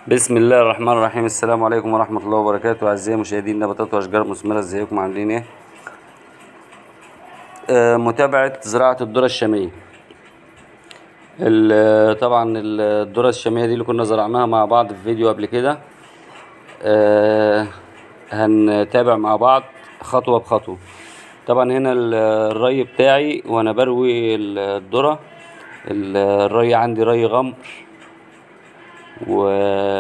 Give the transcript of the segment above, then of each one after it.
بسم الله الرحمن الرحيم السلام عليكم ورحمة الله وبركاته أعزائي مشاهدين نباتات وأشجار مثمرة ازيكم عاملين ايه آه، متابعة زراعة الذرة الشامية ال- طبعا الذرة الشامية دي اللي كنا زرعناها مع بعض في فيديو قبل كده آه، هنتابع مع بعض خطوة بخطوة طبعا هنا ال- الري بتاعي وانا بروي الذرة ال- الري عندي ري غمر و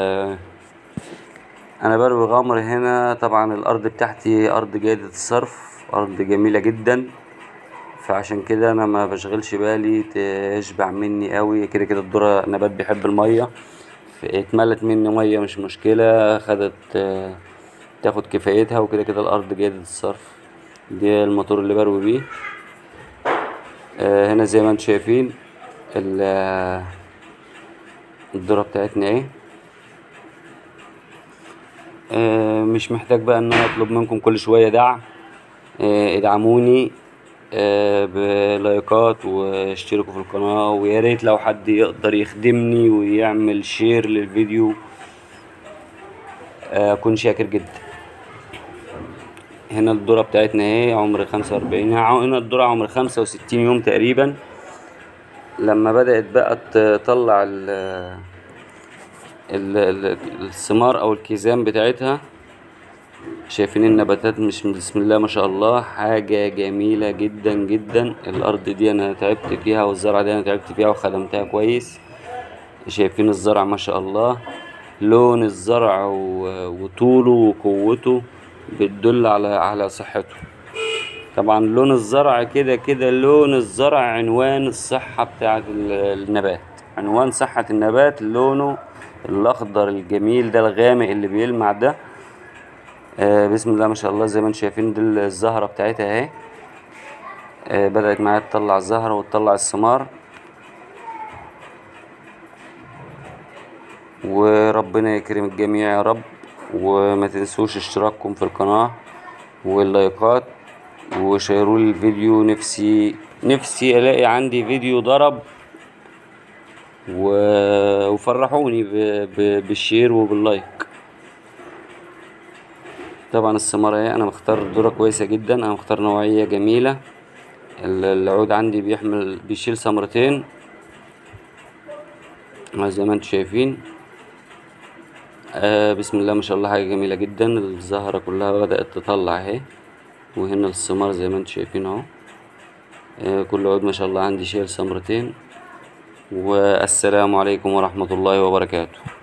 انا بروي غمر هنا طبعا الارض بتاعتي ارض جيدة الصرف ارض جميلة جدا فعشان كده انا ما بشغلش بالي تشبع مني قوي كده كده الذرة نبات بيحب المية اتملت مني مية مش مشكلة خدت آه، تاخد كفايتها وكده كده الارض جيدة الصرف ده الموتور اللي بروي بيه آه، هنا زي ما انتم شايفين ال- آه، الذرة بتاعتنا ايه آه، مش محتاج بقى ان انا اطلب منكم كل شوية دعم آه، ادعموني آه، بلايكات واشتركوا في القناة ويا ريت لو حد يقدر يخدمني ويعمل شير للفيديو آه، اكون شاكر جدا هنا الذرة بتاعتنا اهي عمر خمسة وأربعين هنا الذرة عمر خمسة وستين يوم تقريبا لما بدأت بقى تطلع ال ال- ال- الثمار او الكيزان بتاعتها شايفين النباتات مش بسم الله ما شاء الله حاجة جميلة جدا جدا الارض دي انا تعبت فيها والزرعة دي انا تعبت فيها وخدمتها كويس شايفين الزرع ما شاء الله لون الزرع و- وطوله وقوته بتدل على على صحته طبعا لون الزرع كده كده لون الزرع عنوان الصحة بتاعة ال- النبات عنوان صحة النبات لونه الأخضر الجميل ده الغامق اللي بيلمع ده آه بسم الله ما شاء الله زي ما انتم شايفين دي الزهرة بتاعتها اهي آه بدأت معايا تطلع الزهرة وتطلع الثمار وربنا يكرم الجميع يا رب وما تنسوش اشتراككم في القناة واللايكات وشيروا لي الفيديو نفسي نفسي الاقي عندي فيديو ضرب و... وفرحوني ب... ب... بالشير وباللايك طبعا الثمرة اهي انا مختار ذرة كويسة جدا انا مختار نوعية جميلة ال- العود عندي بيحمل بيشيل ثمرتين زي ما انتم شايفين آه بسم الله ما شاء الله حاجة جميلة جدا الزهرة كلها بدأت تطلع اهي وهنا الثمار زي ما انتم شايفين اهو آه كل عود ما شاء الله عندي شايل ثمرتين والسلام عليكم ورحمة الله وبركاته